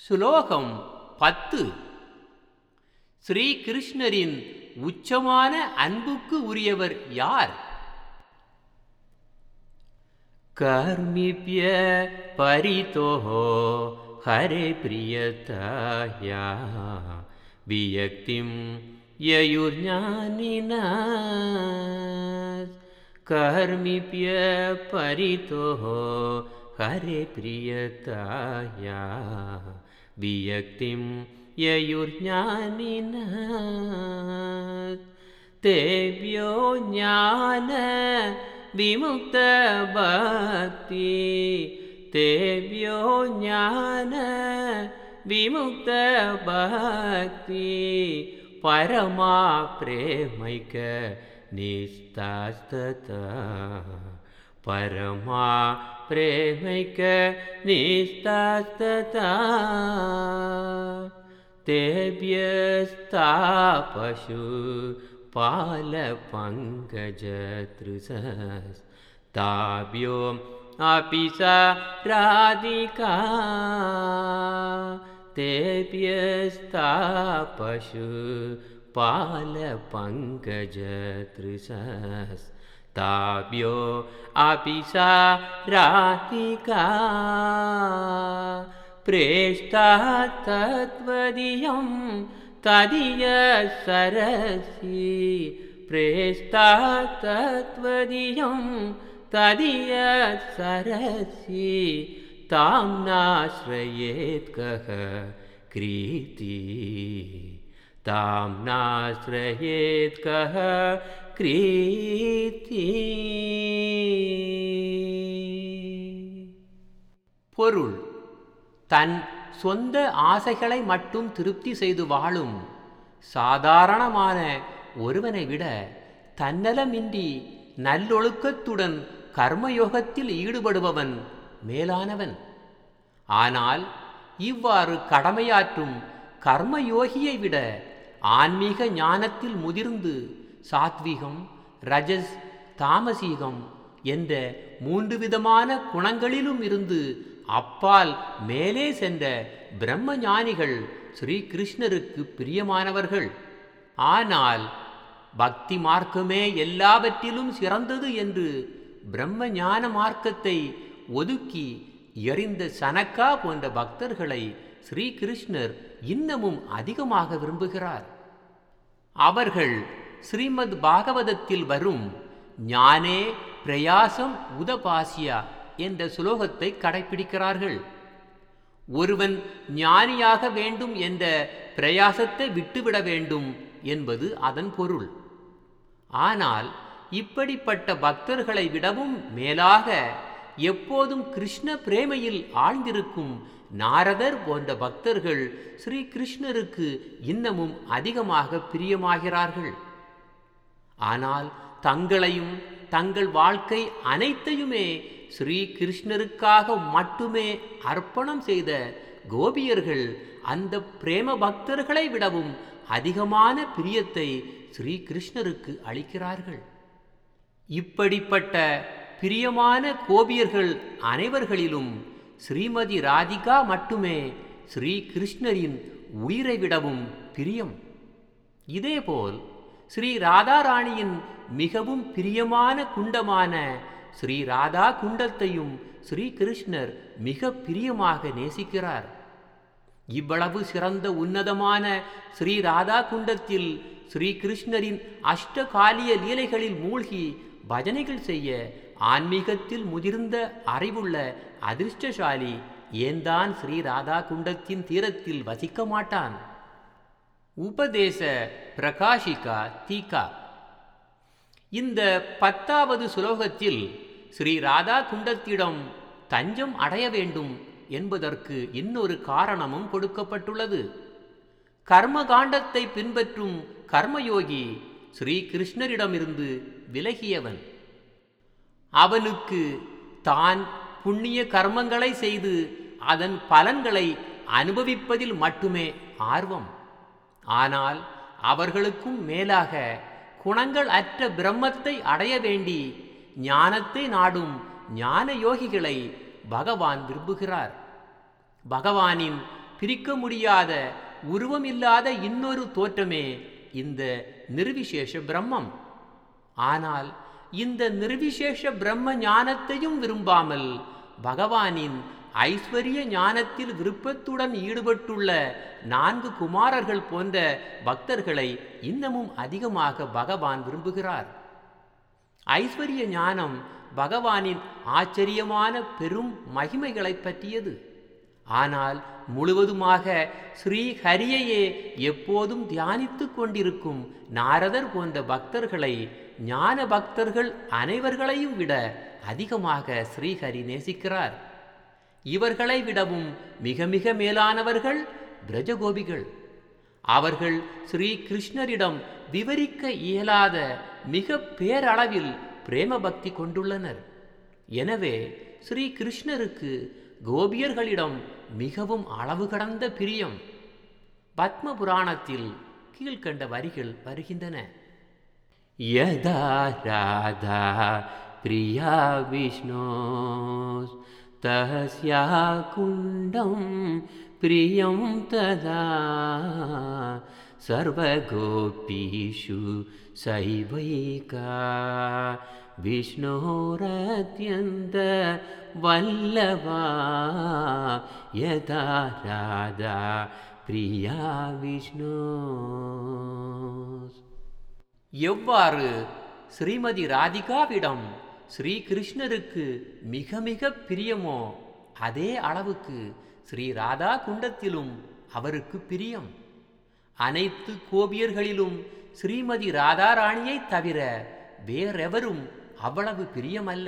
சுலோகம் பத்து ஸ்ரீ கிருஷ்ணரின் உச்சமான அன்புக்கு உரியவர் யார் கர்மிப்ய பரிதோஹோ ஹரே பிரியதாயா வியக்திம் யயுர்ஞானினா கர்மிப்ய பரிதோஹோ ஹரே பிரியதாயா வியக்திம் யயுர்ஞானினா तेभ्यो ज्ञान विमुक्त भक्ति तेभ्यो ज्ञान विमुक्त भक्ति परमा प्रेमैक निस्तास्तता परमा प्रेमैक निस्तास्तता तेभ्यस्तापशु पालपङ्कजतृसस्ताभ्यो अपि सा राधिका तेभ्यस्तापशु पालपङ्कजतृसस्ताभ्यो अपि सा राधिका प्रेष्टा तत्त्वदियं तदीय सरसि प्रेष्टा तत्त्वदियं तदीय सरसि तां नाश्रयेत् कः क्रीति तां नाश्रयेत् कः क्रीति பொருள் தன் சொந்த ஆசைகளை மட்டும் திருப்தி செய்து வாழும் சாதாரணமான ஒருவனை விட தன்னலமின்றி நல்லொழுக்கத்துடன் கர்மயோகத்தில் ஈடுபடுபவன் மேலானவன் ஆனால் இவ்வாறு கடமையாற்றும் கர்மயோகியை விட ஆன்மீக ஞானத்தில் முதிர்ந்து சாத்வீகம் ரஜஸ் தாமசீகம் என்ற மூன்று விதமான குணங்களிலும் இருந்து அப்பால் மேலே சென்ற பிரம்ம ஞானிகள் ஸ்ரீ கிருஷ்ணருக்கு பிரியமானவர்கள் ஆனால் பக்தி மார்க்கமே எல்லாவற்றிலும் சிறந்தது என்று பிரம்ம ஞான மார்க்கத்தை ஒதுக்கி எறிந்த சனக்கா போன்ற பக்தர்களை ஸ்ரீ கிருஷ்ணர் இன்னமும் அதிகமாக விரும்புகிறார் அவர்கள் ஸ்ரீமத் பாகவதத்தில் வரும் ஞானே பிரயாசம் உதபாசியா என்ற சுலோகத்தை கடைபிடிக்கிறார்கள் ஒருவன் ஞானியாக வேண்டும் என்ற பிரயாசத்தை விட்டுவிட வேண்டும் என்பது அதன் பொருள் ஆனால் இப்படிப்பட்ட பக்தர்களை விடவும் மேலாக எப்போதும் கிருஷ்ண பிரேமையில் ஆழ்ந்திருக்கும் நாரதர் போன்ற பக்தர்கள் ஸ்ரீ கிருஷ்ணருக்கு இன்னமும் அதிகமாக பிரியமாகிறார்கள் ஆனால் தங்களையும் தங்கள் வாழ்க்கை அனைத்தையுமே ஸ்ரீ கிருஷ்ணருக்காக மட்டுமே அர்ப்பணம் செய்த கோபியர்கள் அந்த பிரேம பக்தர்களை விடவும் அதிகமான பிரியத்தை ஸ்ரீ கிருஷ்ணருக்கு அளிக்கிறார்கள் இப்படிப்பட்ட பிரியமான கோபியர்கள் அனைவர்களிலும் ஸ்ரீமதி ராதிகா மட்டுமே ஸ்ரீ கிருஷ்ணரின் உயிரை விடவும் பிரியம் இதேபோல் ஸ்ரீ ராதாராணியின் மிகவும் பிரியமான குண்டமான ஸ்ரீ ராதா குண்டத்தையும் ஸ்ரீ கிருஷ்ணர் மிக பிரியமாக நேசிக்கிறார் இவ்வளவு சிறந்த உன்னதமான ஸ்ரீ ராதா குண்டத்தில் ஸ்ரீ கிருஷ்ணரின் அஷ்டகாலிய லீலைகளில் மூழ்கி பஜனைகள் செய்ய ஆன்மீகத்தில் முதிர்ந்த அறிவுள்ள அதிர்ஷ்டசாலி ஏன்தான் ஸ்ரீ ராதா குண்டத்தின் தீரத்தில் வசிக்க மாட்டான் உபதேச பிரகாஷிகா தீகா இந்த பத்தாவது சுலோகத்தில் ஸ்ரீ ராதா குண்டத்திடம் தஞ்சம் அடைய வேண்டும் என்பதற்கு இன்னொரு காரணமும் கொடுக்கப்பட்டுள்ளது கர்மகாண்டத்தை பின்பற்றும் கர்மயோகி ஸ்ரீ கிருஷ்ணரிடமிருந்து விலகியவன் அவனுக்கு தான் புண்ணிய கர்மங்களை செய்து அதன் பலன்களை அனுபவிப்பதில் மட்டுமே ஆர்வம் ஆனால் அவர்களுக்கும் மேலாக குணங்கள் அற்ற பிரம்மத்தை அடைய வேண்டி ஞானத்தை நாடும் ஞான யோகிகளை பகவான் விரும்புகிறார் பகவானின் பிரிக்க முடியாத உருவமில்லாத இன்னொரு தோற்றமே இந்த நிர்விசேஷ பிரம்மம் ஆனால் இந்த நிர்விசேஷ பிரம்ம ஞானத்தையும் விரும்பாமல் பகவானின் ஐஸ்வர்ய ஞானத்தில் விருப்பத்துடன் ஈடுபட்டுள்ள நான்கு குமாரர்கள் போன்ற பக்தர்களை இன்னமும் அதிகமாக பகவான் விரும்புகிறார் ஐஸ்வர்ய ஞானம் பகவானின் ஆச்சரியமான பெரும் மகிமைகளைப் பற்றியது ஆனால் முழுவதுமாக ஸ்ரீ ஹரியையே எப்போதும் தியானித்துக் கொண்டிருக்கும் நாரதர் போன்ற பக்தர்களை ஞான பக்தர்கள் அனைவர்களையும் விட அதிகமாக ஸ்ரீஹரி நேசிக்கிறார் இவர்களை விடவும் மிக மிக மேலானவர்கள் பிரஜகோபிகள் அவர்கள் ஸ்ரீ கிருஷ்ணரிடம் விவரிக்க இயலாத மிக பேரளவில் பிரேம பக்தி கொண்டுள்ளனர் எனவே ஸ்ரீ கிருஷ்ணருக்கு கோபியர்களிடம் மிகவும் அளவு கடந்த பிரியம் பத்ம புராணத்தில் கீழ்கண்ட வரிகள் வருகின்றன யதா ராதா பிரியா விஷ்ணோ தஸ்யா குண்டம் பிரியம் ததா सर्वगोपीषु सैवैका विष्णोरत्यन्त वल्लभा यथा राधा பிரியா விஷ்ணு எவ்வாறு ஸ்ரீமதி ராதிகாவிடம் ஸ்ரீ கிருஷ்ணருக்கு மிக மிக பிரியமோ அதே அளவுக்கு ஸ்ரீ ராதா குண்டத்திலும் அவருக்கு பிரியம் அனைத்து கோபியர்களிலும் ஸ்ரீமதி ராதாராணியை தவிர வேறெவரும் அவ்வளவு பிரியமல்ல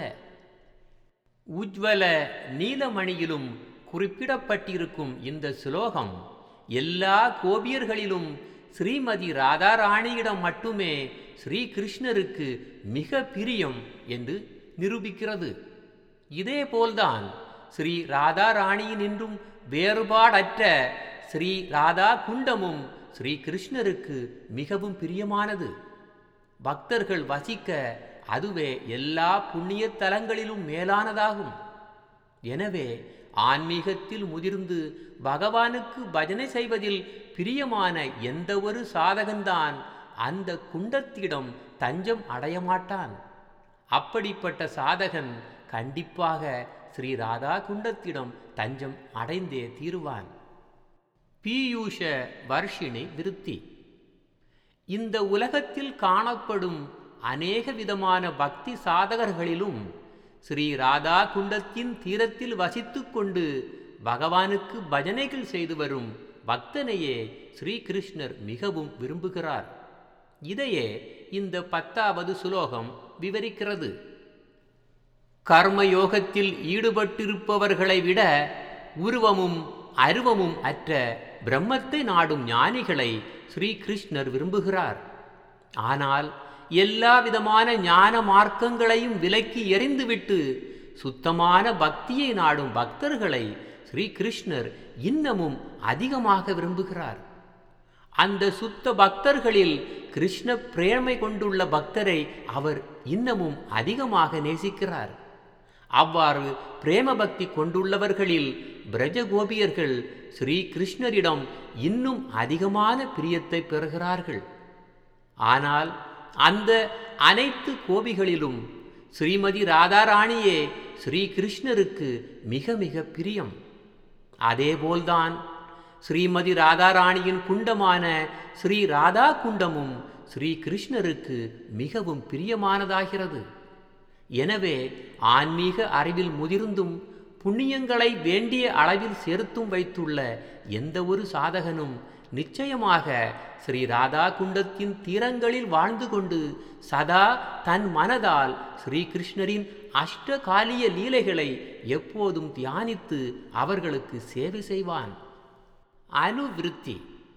உஜ்வல நீலமணியிலும் குறிப்பிடப்பட்டிருக்கும் இந்த சுலோகம் எல்லா கோபியர்களிலும் ஸ்ரீமதி ராதாராணியிடம் மட்டுமே ஸ்ரீ கிருஷ்ணருக்கு மிக பிரியம் என்று நிரூபிக்கிறது இதேபோல்தான் ஸ்ரீ ராதாராணியினின்றும் வேறுபாடற்ற ஸ்ரீ ராதா குண்டமும் ஸ்ரீ கிருஷ்ணருக்கு மிகவும் பிரியமானது பக்தர்கள் வசிக்க அதுவே எல்லா புண்ணிய தலங்களிலும் மேலானதாகும் எனவே ஆன்மீகத்தில் முதிர்ந்து பகவானுக்கு பஜனை செய்வதில் பிரியமான எந்த ஒரு சாதகன்தான் அந்த குண்டத்திடம் தஞ்சம் அடையமாட்டான் அப்படிப்பட்ட சாதகன் கண்டிப்பாக ஸ்ரீ ராதா குண்டத்திடம் தஞ்சம் அடைந்தே தீருவான் பீயூஷ வர்ஷிணி விருத்தி இந்த உலகத்தில் காணப்படும் அநேக விதமான பக்தி சாதகர்களிலும் ஸ்ரீ ராதா குண்டத்தின் தீரத்தில் வசித்துக் கொண்டு பகவானுக்கு பஜனைகள் செய்து வரும் பக்தனையே ஸ்ரீகிருஷ்ணர் மிகவும் விரும்புகிறார் இதையே இந்த பத்தாவது சுலோகம் விவரிக்கிறது கர்மயோகத்தில் ஈடுபட்டிருப்பவர்களை விட உருவமும் அருவமும் அற்ற பிரம்மத்தை நாடும் ஞானிகளை ஸ்ரீகிருஷ்ணர் விரும்புகிறார் ஆனால் எல்லா விதமான ஞான மார்க்கங்களையும் விலக்கி எறிந்துவிட்டு சுத்தமான பக்தியை நாடும் பக்தர்களை ஸ்ரீகிருஷ்ணர் இன்னமும் அதிகமாக விரும்புகிறார் அந்த சுத்த பக்தர்களில் கிருஷ்ண பிரேமை கொண்டுள்ள பக்தரை அவர் இன்னமும் அதிகமாக நேசிக்கிறார் அவ்வாறு பிரேம பக்தி கொண்டுள்ளவர்களில் பிரஜகோபியர்கள் ஸ்ரீ கிருஷ்ணரிடம் இன்னும் அதிகமான பிரியத்தை பெறுகிறார்கள் ஆனால் அந்த அனைத்து கோபிகளிலும் ஸ்ரீமதி ராதாராணியே ஸ்ரீ கிருஷ்ணருக்கு மிக மிக பிரியம் அதேபோல்தான் ஸ்ரீமதி ராதாராணியின் குண்டமான ஸ்ரீ ராதா குண்டமும் ஸ்ரீ கிருஷ்ணருக்கு மிகவும் பிரியமானதாகிறது எனவே ஆன்மீக அறிவில் முதிர்ந்தும் புண்ணியங்களை வேண்டிய அளவில் சேர்த்தும் வைத்துள்ள எந்த ஒரு சாதகனும் நிச்சயமாக ஸ்ரீ ராதா குண்டத்தின் தீரங்களில் வாழ்ந்து கொண்டு சதா தன் மனதால் ஸ்ரீகிருஷ்ணரின் அஷ்டகாலிய லீலைகளை எப்போதும் தியானித்து அவர்களுக்கு சேவை செய்வான் அனுவிருத்தி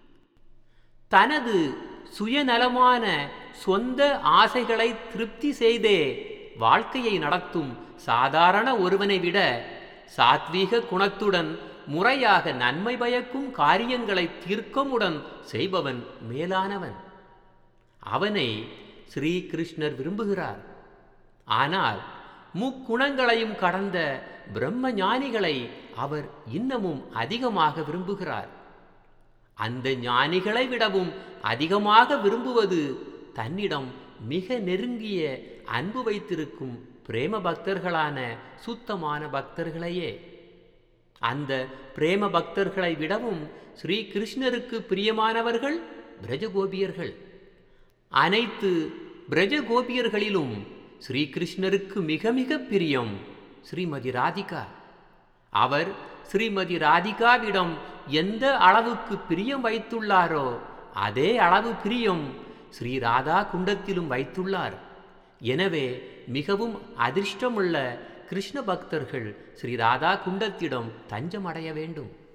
தனது சுயநலமான சொந்த ஆசைகளை திருப்தி செய்தே வாழ்க்கையை நடத்தும் சாதாரண ஒருவனை விட சாத்வீக குணத்துடன் முறையாக நன்மை பயக்கும் காரியங்களை தீர்க்கமுடன் செய்பவன் மேலானவன் அவனை ஸ்ரீகிருஷ்ணர் விரும்புகிறார் ஆனால் முக்குணங்களையும் கடந்த பிரம்ம ஞானிகளை அவர் இன்னமும் அதிகமாக விரும்புகிறார் அந்த ஞானிகளை விடவும் அதிகமாக விரும்புவது தன்னிடம் மிக நெருங்கிய அன்பு வைத்திருக்கும் பிரேம பக்தர்களான சுத்தமான பக்தர்களையே அந்த பிரேம பக்தர்களை விடவும் ஸ்ரீ கிருஷ்ணருக்கு பிரியமானவர்கள் பிரஜகோபியர்கள் அனைத்து பிரஜகோபியர்களிலும் ஸ்ரீ கிருஷ்ணருக்கு மிக மிக பிரியம் ஸ்ரீமதி ராதிகா அவர் ஸ்ரீமதி ராதிகாவிடம் எந்த அளவுக்கு பிரியம் வைத்துள்ளாரோ அதே அளவு பிரியம் ஸ்ரீ ராதா குண்டத்திலும் வைத்துள்ளார் எனவே மிகவும் அதிர்ஷ்டமுள்ள கிருஷ்ண பக்தர்கள் ஸ்ரீ ராதா குண்டத்திடம் தஞ்சமடைய வேண்டும்